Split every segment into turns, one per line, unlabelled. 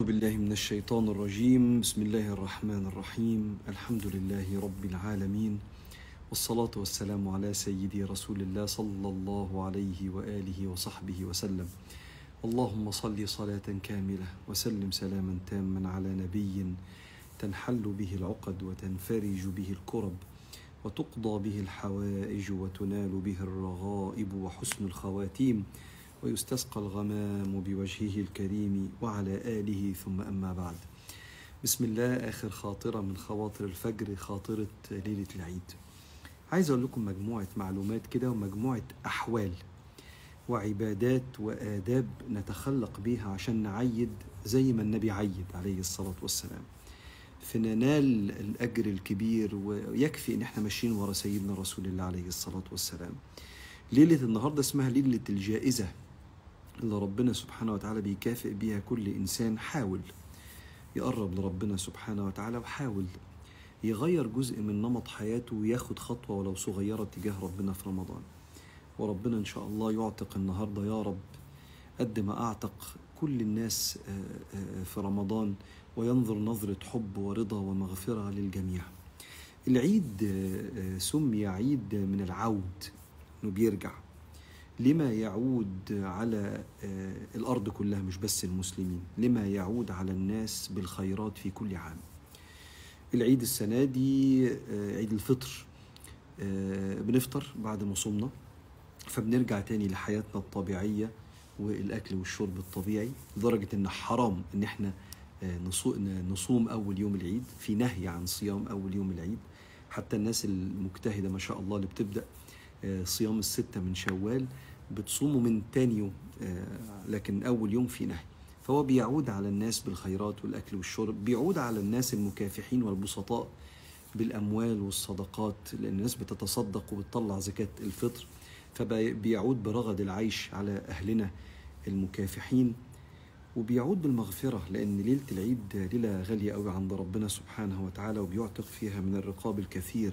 بالله من الشيطان الرجيم بسم الله الرحمن الرحيم الحمد لله رب العالمين والصلاة والسلام على سيدي رسول الله صلى الله عليه وآله وصحبه وسلم اللهم صل صلاة كاملة وسلم سلاما تاما على نبي تنحل به العقد وتنفرج به الكرب وتقضى به الحوائج وتنال به الرغائب وحسن الخواتيم ويستسقى الغمام بوجهه الكريم وعلى آله ثم أما بعد بسم الله آخر خاطرة من خواطر الفجر خاطرة ليلة العيد عايز أقول لكم مجموعة معلومات كده ومجموعة أحوال وعبادات وآداب نتخلق بيها عشان نعيد زي ما النبي عيد عليه الصلاة والسلام فننال الأجر الكبير ويكفي إن احنا ماشيين ورا سيدنا رسول الله عليه الصلاة والسلام ليلة النهاردة اسمها ليلة الجائزة اللي ربنا سبحانه وتعالى بيكافئ بيها كل إنسان حاول يقرب لربنا سبحانه وتعالى وحاول يغير جزء من نمط حياته وياخد خطوة ولو صغيرة تجاه ربنا في رمضان وربنا إن شاء الله يعتق النهاردة يا رب قد ما أعتق كل الناس في رمضان وينظر نظرة حب ورضا ومغفرة للجميع العيد سمي عيد من العود انه بيرجع لما يعود على الارض كلها مش بس المسلمين لما يعود على الناس بالخيرات في كل عام العيد السنه دي عيد الفطر بنفطر بعد ما صمنا فبنرجع تاني لحياتنا الطبيعيه والاكل والشرب الطبيعي لدرجه ان حرام ان احنا نصوم اول يوم العيد في نهي عن صيام اول يوم العيد حتى الناس المجتهده ما شاء الله اللي بتبدا صيام الستة من شوال بتصوموا من تاني يوم لكن أول يوم في نهي فهو بيعود على الناس بالخيرات والأكل والشرب بيعود على الناس المكافحين والبسطاء بالأموال والصدقات لأن الناس بتتصدق وبتطلع زكاة الفطر فبيعود برغد العيش على أهلنا المكافحين وبيعود بالمغفرة لأن ليلة العيد ليلة غالية قوي عند ربنا سبحانه وتعالى وبيعتق فيها من الرقاب الكثير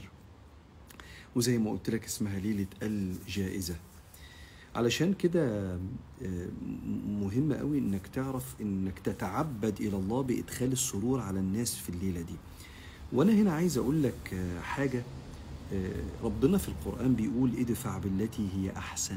وزي ما قلت لك اسمها ليلة الجائزة علشان كده مهم قوي انك تعرف انك تتعبد الى الله بادخال السرور على الناس في الليله دي وانا هنا عايز اقول لك حاجه ربنا في القران بيقول ادفع بالتي هي احسن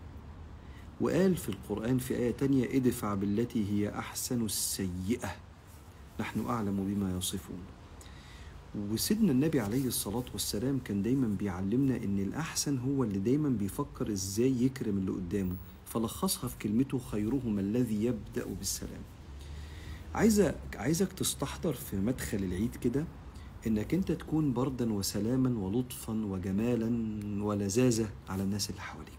وقال في القران في ايه تانية ادفع بالتي هي احسن السيئه نحن اعلم بما يصفون وسيدنا النبي عليه الصلاة والسلام كان دايما بيعلمنا ان الأحسن هو اللي دايما بيفكر ازاي يكرم اللي قدامه فلخصها في كلمته خيرهما الذي يبدأ بالسلام عايزك عايزك تستحضر في مدخل العيد كده انك انت تكون بردا وسلاما ولطفا وجمالا ولذاذة على الناس اللي حواليك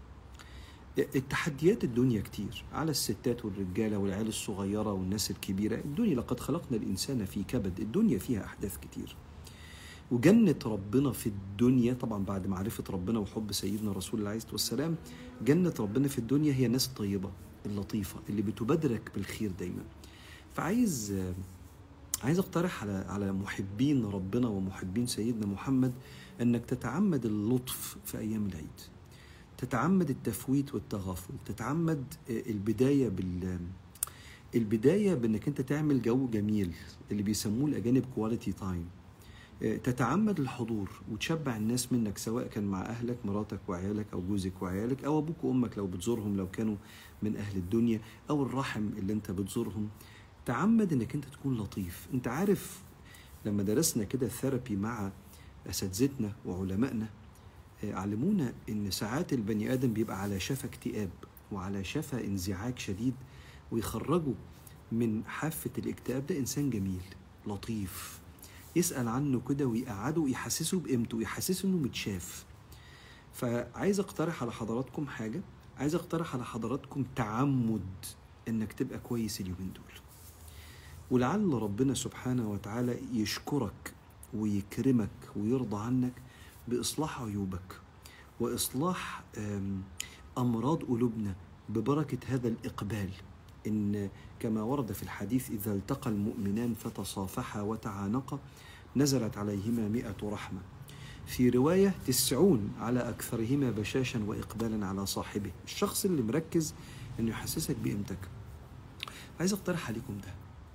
التحديات الدنيا كتير على الستات والرجاله والعيال الصغيره والناس الكبيره الدنيا لقد خلقنا الانسان في كبد الدنيا فيها احداث كتير وجنة ربنا في الدنيا طبعا بعد معرفة ربنا وحب سيدنا رسول الله عليه الصلاة والسلام جنة ربنا في الدنيا هي ناس طيبة اللطيفة اللي بتبادرك بالخير دايما فعايز عايز اقترح على على محبين ربنا ومحبين سيدنا محمد انك تتعمد اللطف في ايام العيد تتعمد التفويت والتغافل تتعمد البدايه بال البدايه بانك انت تعمل جو جميل اللي بيسموه الاجانب كواليتي تايم تتعمد الحضور وتشبع الناس منك سواء كان مع اهلك مراتك وعيالك او جوزك وعيالك او ابوك وامك لو بتزورهم لو كانوا من اهل الدنيا او الرحم اللي انت بتزورهم تعمد انك انت تكون لطيف انت عارف لما درسنا كده الثيرابي مع اساتذتنا وعلمائنا علمونا ان ساعات البني ادم بيبقى على شفا اكتئاب وعلى شفا انزعاج شديد ويخرجوا من حافه الاكتئاب ده انسان جميل لطيف يسال عنه كده ويقعده ويحسسه بقيمته ويحسسه انه متشاف فعايز اقترح على حضراتكم حاجه عايز اقترح على حضراتكم تعمد انك تبقى كويس اليومين دول ولعل ربنا سبحانه وتعالى يشكرك ويكرمك ويرضى عنك باصلاح عيوبك واصلاح امراض قلوبنا ببركه هذا الاقبال ان كما ورد في الحديث اذا التقى المؤمنان فتصافحا وتعانقا نزلت عليهما مئة رحمه في روايه تسعون على اكثرهما بشاشا واقبالا على صاحبه الشخص اللي مركز انه يحسسك بقيمتك عايز اقترح عليكم ده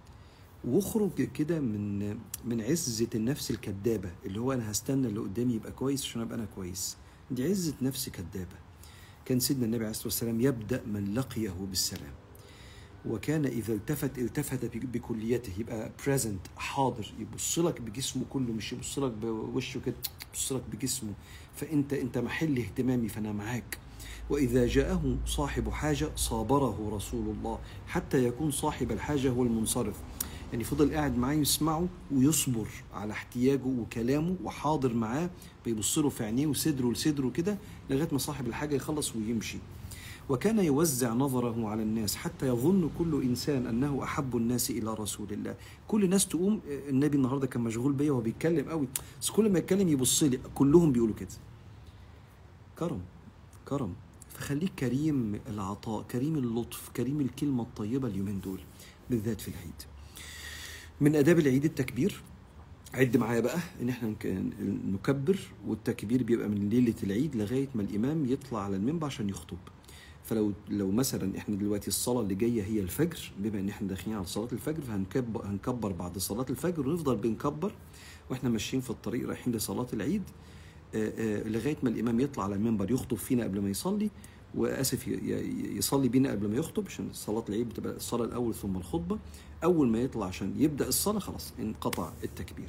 واخرج كده من من عزه النفس الكذابه اللي هو انا هستنى اللي قدامي يبقى كويس عشان ابقى انا كويس دي عزه نفس كذابه كان سيدنا النبي عليه الصلاه والسلام يبدا من لقيه بالسلام وكان اذا التفت التفت بكليته يبقى بريزنت حاضر يبص لك بجسمه كله مش يبص لك بوشه كده يبص لك بجسمه فانت انت محل اهتمامي فانا معاك واذا جاءه صاحب حاجه صابره رسول الله حتى يكون صاحب الحاجه هو المنصرف يعني فضل قاعد معاه يسمعه ويصبر على احتياجه وكلامه وحاضر معاه بيبص له في عينيه وصدره لصدره كده لغايه ما صاحب الحاجه يخلص ويمشي وكان يوزع نظره على الناس حتى يظن كل انسان انه احب الناس الى رسول الله كل الناس تقوم النبي النهارده كان مشغول بيا وهو بيتكلم قوي بس كل ما يتكلم يبص لي كلهم بيقولوا كده كرم كرم فخليك كريم العطاء كريم اللطف كريم الكلمه الطيبه اليومين دول بالذات في العيد من اداب العيد التكبير عد معايا بقى ان احنا نكبر والتكبير بيبقى من ليله العيد لغايه ما الامام يطلع على المنبر عشان يخطب فلو لو مثلا احنا دلوقتي الصلاه اللي جايه هي الفجر بما ان احنا داخلين على صلاه الفجر فهنكبر هنكبر بعد صلاه الفجر ونفضل بنكبر واحنا ماشيين في الطريق رايحين لصلاه العيد آآ آآ لغايه ما الامام يطلع على المنبر يخطب فينا قبل ما يصلي واسف يصلي بينا قبل ما يخطب عشان صلاه العيد بتبقى الصلاه الاول ثم الخطبه اول ما يطلع عشان يبدا الصلاه خلاص انقطع التكبير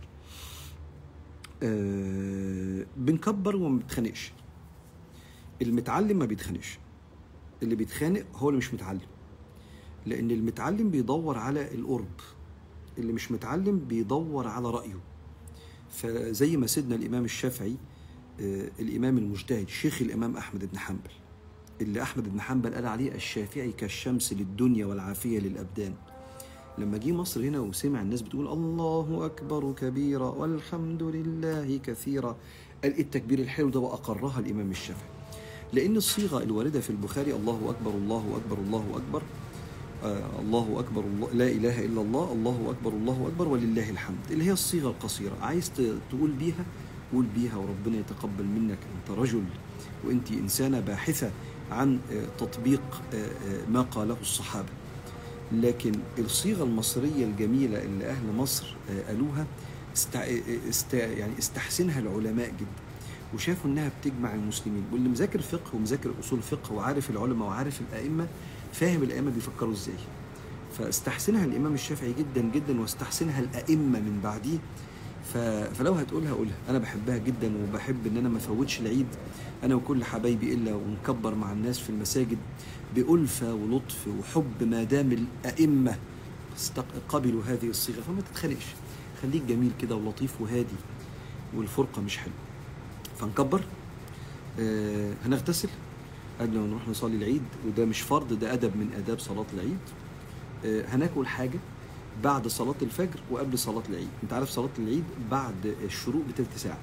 أه بنكبر وما بنتخانقش المتعلم ما بيتخانقش اللي بيتخانق هو اللي مش متعلم لان المتعلم بيدور على القرب اللي مش متعلم بيدور على رايه فزي ما سيدنا الامام الشافعي أه الامام المجتهد شيخ الامام احمد بن حنبل اللي احمد بن حنبل قال عليه الشافعي كالشمس للدنيا والعافيه للابدان لما جه مصر هنا وسمع الناس بتقول الله اكبر كبيرا والحمد لله كثيرا قال التكبير الحلو ده واقرها الامام الشافعي لان الصيغه الوارده في البخاري الله اكبر الله اكبر الله اكبر آه الله اكبر الله لا اله الا الله الله اكبر الله اكبر ولله الحمد اللي هي الصيغه القصيره عايز تقول بيها قول بيها وربنا يتقبل منك انت رجل وانت انسانه باحثه عن تطبيق ما قاله الصحابه لكن الصيغه المصريه الجميله اللي اهل مصر قالوها است... است... يعني استحسنها العلماء جدا وشافوا انها بتجمع المسلمين واللي مذاكر فقه ومذاكر اصول فقه وعارف العلماء وعارف الائمه فاهم الائمه بيفكروا ازاي فاستحسنها الامام الشافعي جدا جدا واستحسنها الائمه من بعديه فلو هتقولها قولها انا بحبها جدا وبحب ان انا ما افوتش العيد انا وكل حبايبي الا ونكبر مع الناس في المساجد بألفة ولطف وحب ما دام الأئمة قبلوا هذه الصيغة فما تتخانقش خليك جميل كده ولطيف وهادي والفرقة مش حلوة فنكبر آه هنغتسل قبل ما نروح نصلي العيد وده مش فرض ده أدب من آداب صلاة العيد آه هناكل حاجة بعد صلاة الفجر وقبل صلاة العيد انت عارف صلاة العيد بعد الشروق بتلت ساعة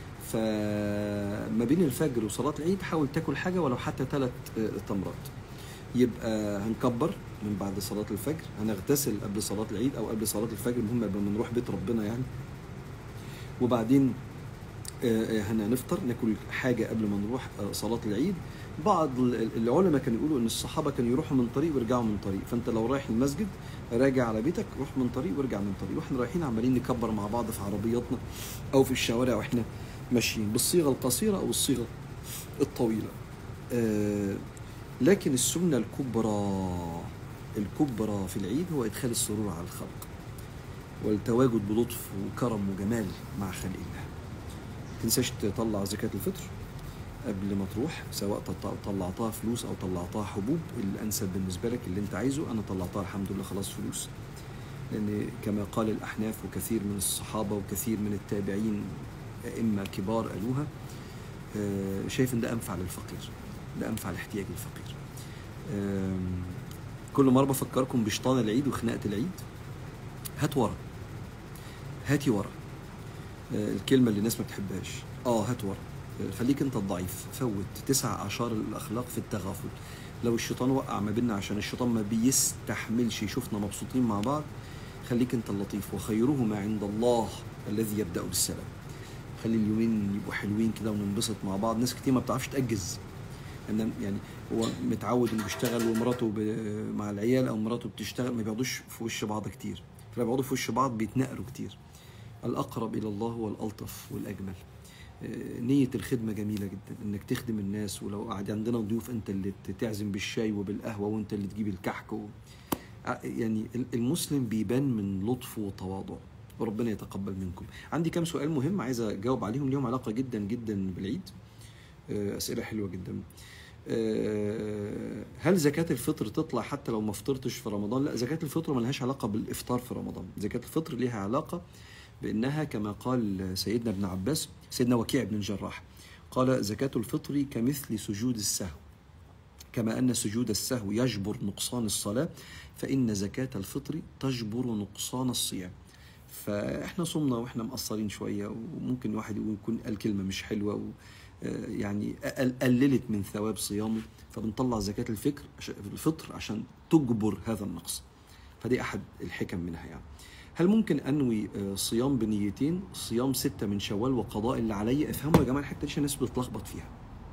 فما بين الفجر وصلاة العيد حاول تاكل حاجة ولو حتى ثلاث تمرات يبقى هنكبر من بعد صلاة الفجر هنغتسل قبل صلاة العيد أو قبل صلاة الفجر المهم قبل ما نروح بيت ربنا يعني وبعدين هنفطر ناكل حاجة قبل ما نروح صلاة العيد بعض العلماء كانوا يقولوا ان الصحابه كانوا يروحوا من طريق ويرجعوا من طريق فانت لو رايح المسجد راجع على بيتك روح من طريق وارجع من طريق واحنا رايحين عمالين نكبر مع بعض في عربياتنا او في الشوارع واحنا ماشيين بالصيغه القصيره او الصيغه الطويله آه لكن السنه الكبرى الكبرى في العيد هو ادخال السرور على الخلق والتواجد بلطف وكرم وجمال مع خلق الله تنساش تطلع زكاه الفطر قبل ما تروح سواء طلعتها فلوس او طلعتها حبوب الانسب بالنسبه لك اللي انت عايزه انا طلعتها الحمد لله خلاص فلوس لان كما قال الاحناف وكثير من الصحابه وكثير من التابعين ائمه كبار قالوها شايف ان ده انفع للفقير ده انفع لاحتياج الفقير كل مره بفكركم بشطان العيد وخناقه العيد هات ورا هاتي ورا الكلمه اللي الناس ما بتحبهاش اه هات ورا خليك انت الضعيف فوت تسع اعشار الاخلاق في التغافل لو الشيطان وقع ما بيننا عشان الشيطان ما بيستحملش يشوفنا مبسوطين مع بعض خليك انت اللطيف وخيرهما عند الله الذي يبدا بالسلام خلي اليومين يبقوا حلوين كده وننبسط مع بعض ناس كتير ما بتعرفش تاجز يعني هو متعود انه بيشتغل ومراته ب... مع العيال او مراته بتشتغل ما بيقعدوش في وش بعض كتير فلما بيقعدوا في وش بعض بيتنقلوا كتير الأقرب إلى الله هو الألطف والأجمل آه، نية الخدمة جميلة جدا انك تخدم الناس ولو قاعد عندنا ضيوف انت اللي تعزم بالشاي وبالقهوة وانت اللي تجيب الكحك و... آه، يعني المسلم بيبان من لطفه وتواضعه وربنا يتقبل منكم عندي كام سؤال مهم عايز اجاوب عليهم ليهم علاقة جدا جدا بالعيد آه، اسئلة حلوة جدا هل زكاة الفطر تطلع حتى لو ما فطرتش في رمضان؟ لا زكاة الفطر ملهاش علاقة بالإفطار في رمضان، زكاة الفطر ليها علاقة بأنها كما قال سيدنا ابن عباس سيدنا وكيع بن الجراح قال زكاة الفطر كمثل سجود السهو كما أن سجود السهو يجبر نقصان الصلاة فإن زكاة الفطر تجبر نقصان الصيام فإحنا صمنا وإحنا مقصرين شوية وممكن واحد يكون قال كلمة مش حلوة و يعني قللت من ثواب صيامه فبنطلع زكاة الفكر الفطر عشان تجبر هذا النقص فدي أحد الحكم منها يعني هل ممكن انوي آه، صيام بنيتين صيام ستة من شوال وقضاء اللي عليا افهموا يا جماعه الحته دي الناس بتتلخبط فيها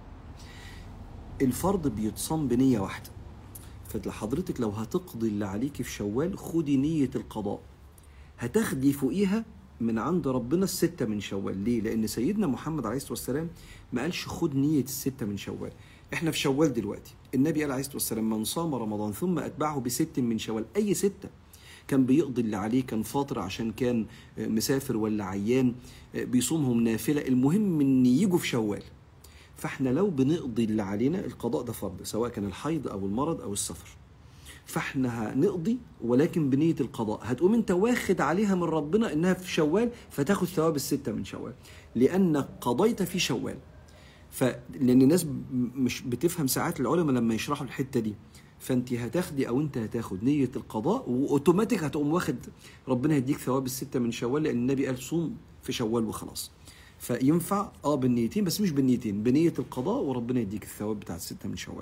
الفرض بيتصام بنيه واحده فحضرتك لو هتقضي اللي عليكي في شوال خدي نيه القضاء هتاخدي فوقيها من عند ربنا الستة من شوال ليه؟ لأن سيدنا محمد عليه الصلاة والسلام ما قالش خد نية الستة من شوال احنا في شوال دلوقتي النبي قال عليه الصلاة والسلام من صام رمضان ثم أتبعه بست من شوال أي ستة كان بيقضي اللي عليه كان فاطر عشان كان مسافر ولا عيان بيصومهم نافله المهم ان يجوا في شوال فاحنا لو بنقضي اللي علينا القضاء ده فرض سواء كان الحيض او المرض او السفر فاحنا هنقضي ولكن بنية القضاء هتقوم انت واخد عليها من ربنا انها في شوال فتاخد ثواب الستة من شوال لانك قضيت في شوال فلان الناس مش بتفهم ساعات العلماء لما يشرحوا الحتة دي فانت هتاخدي او انت هتاخد نيه القضاء واوتوماتيك هتقوم واخد ربنا يديك ثواب السته من شوال لان النبي قال صوم في شوال وخلاص فينفع اه بالنيتين بس مش بالنيتين بنيه القضاء وربنا يديك الثواب بتاع السته من شوال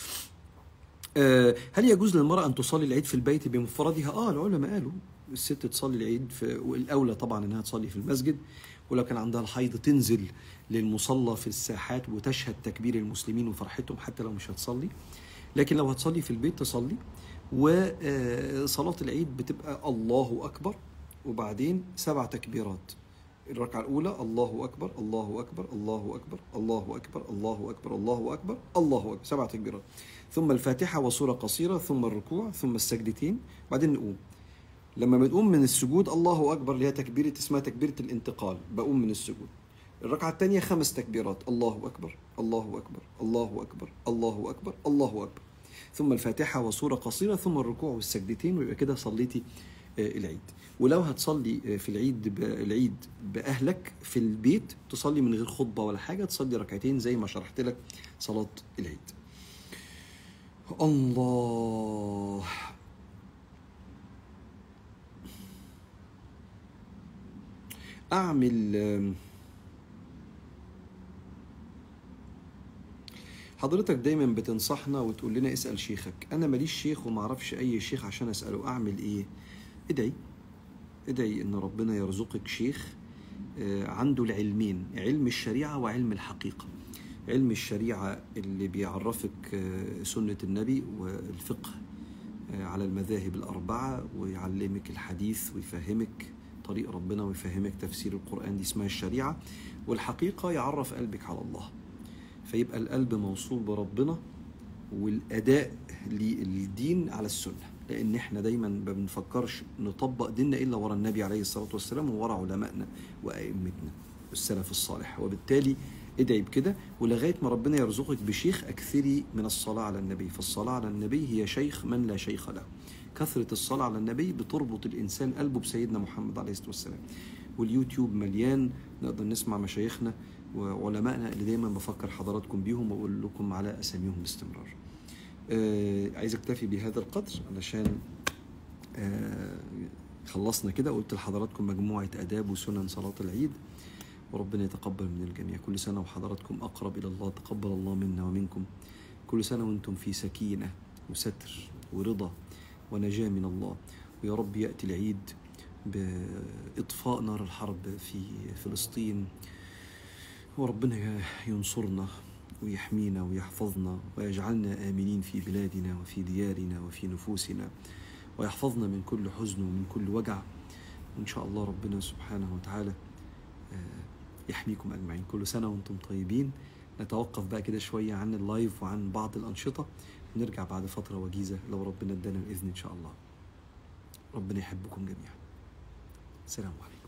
آه هل يجوز للمراه ان تصلي العيد في البيت بمفردها اه العلماء قالوا الست تصلي العيد في والاولى طبعا انها تصلي في المسجد ولو كان عندها الحيض تنزل للمصلى في الساحات وتشهد تكبير المسلمين وفرحتهم حتى لو مش هتصلي لكن لو هتصلي في البيت تصلي وصلاة العيد بتبقى الله أكبر وبعدين سبع تكبيرات الركعة الأولى الله أكبر الله أكبر الله أكبر الله أكبر الله أكبر الله أكبر الله أكبر سبع تكبيرات ثم الفاتحة وسورة قصيرة ثم الركوع ثم السجدتين بعدين نقوم لما بنقوم من السجود الله أكبر اللي هي تكبيرة اسمها تكبيرة الانتقال بقوم من السجود الركعة الثانية خمس تكبيرات الله أكبر الله أكبر الله أكبر الله أكبر الله أكبر ثم الفاتحة وصورة قصيرة ثم الركوع والسجدتين ويبقى كده صليتي آه، العيد ولو هتصلي آه، في العيد العيد بأهلك في البيت تصلي من غير خطبة ولا حاجة تصلي ركعتين زي ما شرحت لك صلاة العيد الله أعمل حضرتك دايما بتنصحنا وتقول لنا اسال شيخك انا ماليش شيخ وما اعرفش اي شيخ عشان اساله اعمل ايه ادعي ادعي ان ربنا يرزقك شيخ آه، عنده العلمين علم الشريعه وعلم الحقيقه علم الشريعه اللي بيعرفك آه، سنه النبي والفقه آه، على المذاهب الاربعه ويعلمك الحديث ويفهمك طريق ربنا ويفهمك تفسير القران دي اسمها الشريعه والحقيقه يعرف قلبك على الله فيبقى القلب موصول بربنا والاداء للدين على السنه لان احنا دايما ما بنفكرش نطبق ديننا الا ورا النبي عليه الصلاه والسلام وورا علمائنا وائمتنا السلف الصالح وبالتالي ادعي بكده ولغايه ما ربنا يرزقك بشيخ اكثري من الصلاه على النبي فالصلاه على النبي هي شيخ من لا شيخ له كثره الصلاه على النبي بتربط الانسان قلبه بسيدنا محمد عليه الصلاه والسلام واليوتيوب مليان نقدر نسمع مشايخنا وعلمائنا اللي دايما بفكر حضراتكم بيهم واقول لكم على اساميهم باستمرار. آه عايز اكتفي بهذا القدر علشان آه خلصنا كده قلت لحضراتكم مجموعه اداب وسنن صلاه العيد وربنا يتقبل من الجميع كل سنه وحضراتكم اقرب الى الله تقبل الله منا ومنكم كل سنه وانتم في سكينه وستر ورضا ونجاه من الله ويا رب ياتي العيد باطفاء نار الحرب في فلسطين وربنا ينصرنا ويحمينا ويحفظنا ويجعلنا آمنين في بلادنا وفي ديارنا وفي نفوسنا ويحفظنا من كل حزن ومن كل وجع وإن شاء الله ربنا سبحانه وتعالى آه، يحميكم أجمعين كل سنة وأنتم طيبين نتوقف بقى كده شوية عن اللايف وعن بعض الأنشطة ونرجع بعد فترة وجيزة لو ربنا ادانا الإذن إن شاء الله ربنا يحبكم جميعا السلام عليكم